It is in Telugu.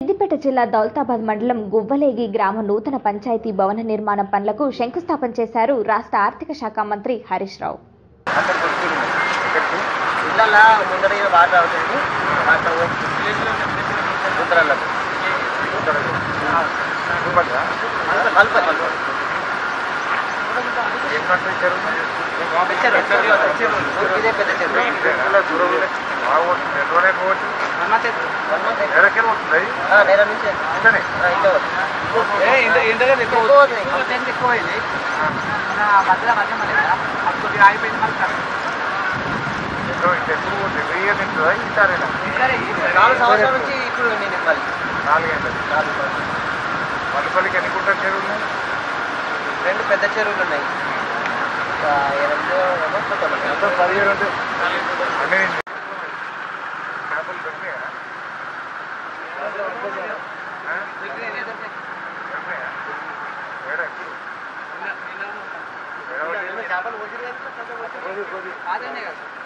సిద్దిపేట జిల్లా దౌలతాబాద్ మండలం గువ్వలేగి గ్రామ నూతన పంచాయతీ భవన నిర్మాణం పనులకు శంకుస్థాపన చేశారు రాష్ట్ర ఆర్థిక శాఖ మంత్రి హరీష్ రావు అక్కడ కొడుతుంది ఇక్కడికి ఇళ్ళల్లో ముందర ఏదో వాటర్ అవుతుంది అక్కడ ముందరలకు ఇదే పెద్ద చెరువు ఆ, నేల నుంచి ఆ, ఇట్లా వస్తుంది. ఎక్కువ అవుతుంది. నాలుగు సంవత్సరాల నుంచి ఇప్పుడు నేను ఇవ్వాలి నాలుగు మల్లపల్లికి ఎన్ని కుంటారు చెరువులు రెండు పెద్ద చెరువులు ఉన్నాయి ఇంకా ఎనిమిదో ఏమో కొంతమంది. పదిహేడు అంటే అన్ని చేపలు దొరికినాయా? ఆ? దొరికినాయా? ఏడా ఇప్పుడు? ఏడా పట్టింది? చేపలు వదిలేసి కొంచెం వదిలేసి.